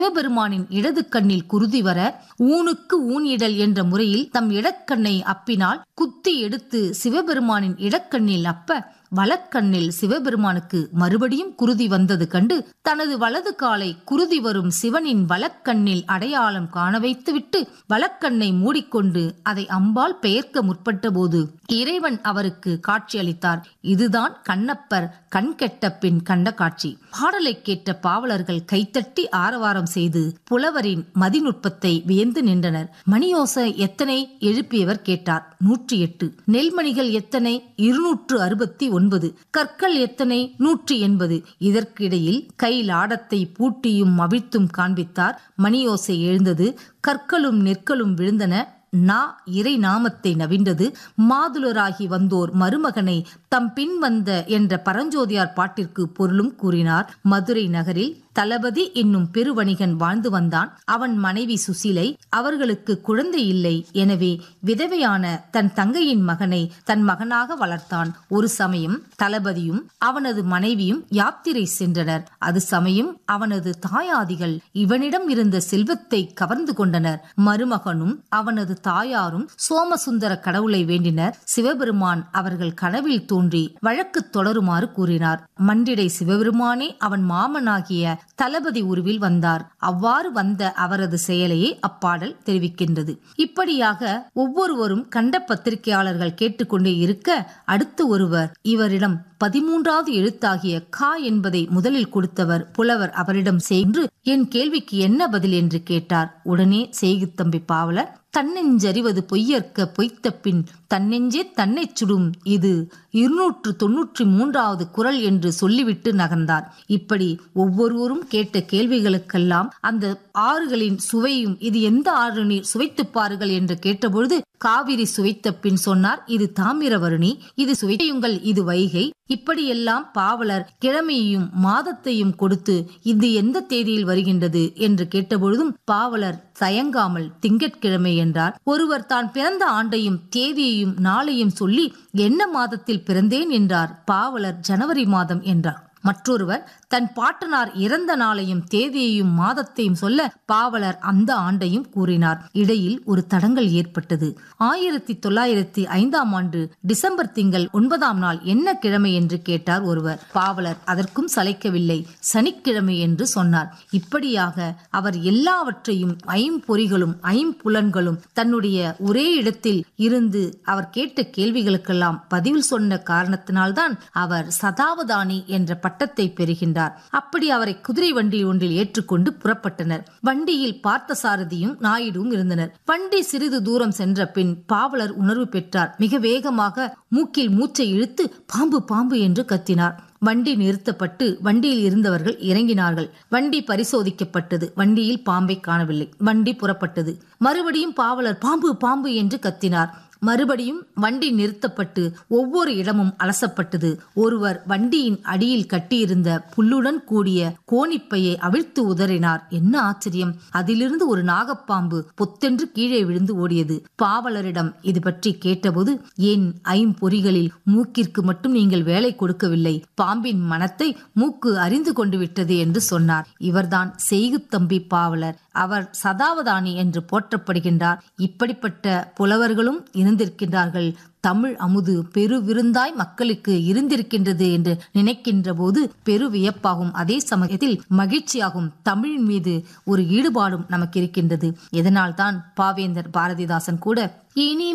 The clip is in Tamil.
சிவபெருமானின் இடது கண்ணில் குருதி வர ஊனுக்கு ஊன் இடல் என்ற முறையில் தம் இடக்கண்ணை அப்பினால் குத்தி எடுத்து சிவபெருமானின் இடக்கண்ணில் அப்ப வலக்கண்ணில் சிவபெருமானுக்கு மறுபடியும் குருதி வந்தது கண்டு தனது வலது காலை குருதி வரும் சிவனின் வலக்கண்ணில் அடையாளம் காண வைத்துவிட்டு வலக்கண்ணை மூடிக்கொண்டு அதை அம்பால் பெயர்க்க முற்பட்ட போது இறைவன் அவருக்கு காட்சியளித்தார் இதுதான் கண்ணப்பர் கண் கெட்ட பின் கண்ட காட்சி பாடலை கேட்ட பாவலர்கள் கைத்தட்டி ஆரவாரம் செய்து புலவரின் மதிநுட்பத்தை வியந்து நின்றனர் மணியோசை எத்தனை எழுப்பியவர் கேட்டார் நூற்றி எட்டு நெல்மணிகள் எத்தனை இருநூற்று அறுபத்தி ஒன்பது கற்கள் எத்தனை நூற்றி எண்பது இதற்கிடையில் கைலாடத்தை பூட்டியும் அவிழ்த்தும் காண்பித்தார் மணியோசை எழுந்தது கற்களும் நெற்களும் விழுந்தன நா இறை நாமத்தை நவின்றது மாதுளராகி வந்தோர் மருமகனை தம் பின் வந்த என்ற பரஞ்சோதியார் பாட்டிற்கு பொருளும் கூறினார் மதுரை நகரில் தளபதி என்னும் பெருவணிகன் வாழ்ந்து வந்தான் அவன் மனைவி சுசிலை அவர்களுக்கு குழந்தை இல்லை எனவே விதவையான தன் தங்கையின் மகனை தன் மகனாக வளர்த்தான் ஒரு சமயம் தளபதியும் அவனது மனைவியும் யாத்திரை சென்றனர் அது சமயம் அவனது தாயாதிகள் இவனிடம் இருந்த செல்வத்தை கவர்ந்து கொண்டனர் மருமகனும் அவனது தாயாரும் சோமசுந்தர கடவுளை வேண்டினர் சிவபெருமான் அவர்கள் கனவில் தோன்றி வழக்கு தொடருமாறு கூறினார் மண்டிடை சிவபெருமானே அவன் மாமனாகிய தளபதி உருவில் வந்தார் அவ்வாறு வந்த அவரது செயலையே அப்பாடல் தெரிவிக்கின்றது இப்படியாக ஒவ்வொருவரும் கண்ட பத்திரிகையாளர்கள் கேட்டுக்கொண்டே இருக்க அடுத்து ஒருவர் இவரிடம் பதிமூன்றாவது எழுத்தாகிய கா என்பதை முதலில் கொடுத்தவர் புலவர் அவரிடம் சென்று என் கேள்விக்கு என்ன பதில் என்று கேட்டார் உடனே செய்குத்தம்பி பாவலர் தன்னெஞ்சறிவது பொய்யற்க பொய்த்த பின் தன்னெஞ்சே தன்னைச் சுடும் இது இருநூற்று தொன்னூற்றி மூன்றாவது குரல் என்று சொல்லிவிட்டு நகர்ந்தார் இப்படி ஒவ்வொருவரும் கேட்ட கேள்விகளுக்கெல்லாம் அந்த ஆறுகளின் சுவையும் இது எந்த ஆறு நீர் சுவைத்துப் பாருங்கள் என்று கேட்டபொழுது காவிரி சுவைத்த பின் சொன்னார் இது தாமிரவருணி இது சுவையுங்கள் இது வைகை இப்படியெல்லாம் பாவலர் கிழமையையும் மாதத்தையும் கொடுத்து இது எந்த தேதியில் வருகின்றது என்று கேட்டபொழுதும் பாவலர் தயங்காமல் திங்கட்கிழமை என்றார் ஒருவர் தான் பிறந்த ஆண்டையும் தேதியையும் நாளையும் சொல்லி என்ன மாதத்தில் பிறந்தேன் என்றார் பாவலர் ஜனவரி மாதம் என்றார் மற்றொருவர் தன் பாட்டனார் இறந்த நாளையும் தேதியையும் மாதத்தையும் சொல்ல பாவலர் அந்த ஆண்டையும் கூறினார் இடையில் ஒரு தடங்கல் ஏற்பட்டது ஆயிரத்தி தொள்ளாயிரத்தி ஐந்தாம் ஆண்டு டிசம்பர் திங்கள் ஒன்பதாம் நாள் என்ன கிழமை என்று கேட்டார் ஒருவர் பாவலர் அதற்கும் சளைக்கவில்லை சனிக்கிழமை என்று சொன்னார் இப்படியாக அவர் எல்லாவற்றையும் ஐம்பொறிகளும் ஐம்புலன்களும் தன்னுடைய ஒரே இடத்தில் இருந்து அவர் கேட்ட கேள்விகளுக்கெல்லாம் பதில் சொன்ன காரணத்தினால்தான் அவர் சதாவதானி என்ற பட்டத்தை பெறுகின்றார் அப்படி அவரை குதிரை வண்டி ஒன்றில் ஏற்றுக்கொண்டு புறப்பட்டனர் வண்டியில் பார்த்தசாரதியும் நாயுடுவும் இருந்தனர் வண்டி சிறிது தூரம் சென்ற பின் பாவலர் உணர்வு பெற்றார் மிக வேகமாக மூக்கில் மூச்சை இழுத்து பாம்பு பாம்பு என்று கத்தினார் வண்டி நிறுத்தப்பட்டு வண்டியில் இருந்தவர்கள் இறங்கினார்கள் வண்டி பரிசோதிக்கப்பட்டது வண்டியில் பாம்பை காணவில்லை வண்டி புறப்பட்டது மறுபடியும் பாவலர் பாம்பு பாம்பு என்று கத்தினார் மறுபடியும் வண்டி நிறுத்தப்பட்டு ஒவ்வொரு இடமும் அலசப்பட்டது ஒருவர் வண்டியின் அடியில் கட்டியிருந்த புல்லுடன் கூடிய கோணிப்பையை அவிழ்த்து உதறினார் என்ன ஆச்சரியம் அதிலிருந்து ஒரு நாகப்பாம்பு பொத்தென்று கீழே விழுந்து ஓடியது பாவலரிடம் இது பற்றி கேட்டபோது என் ஐம்பொறிகளில் மூக்கிற்கு மட்டும் நீங்கள் வேலை கொடுக்கவில்லை பாம்பின் மனத்தை மூக்கு அறிந்து கொண்டு விட்டது என்று சொன்னார் இவர்தான் செய்குத்தம்பி பாவலர் அவர் சதாவதானி என்று போற்றப்படுகின்றார் இப்படிப்பட்ட புலவர்களும் இருந்திருக்கின்றார்கள் தமிழ் அமுது பெரு விருந்தாய் மக்களுக்கு இருந்திருக்கின்றது என்று நினைக்கின்ற போது பெரு வியப்பாகும் அதே சமயத்தில் மகிழ்ச்சியாகும் தமிழின் மீது ஒரு ஈடுபாடும் நமக்கு இருக்கின்றது இதனால்தான் பாவேந்தர் பாரதிதாசன் கூட இனி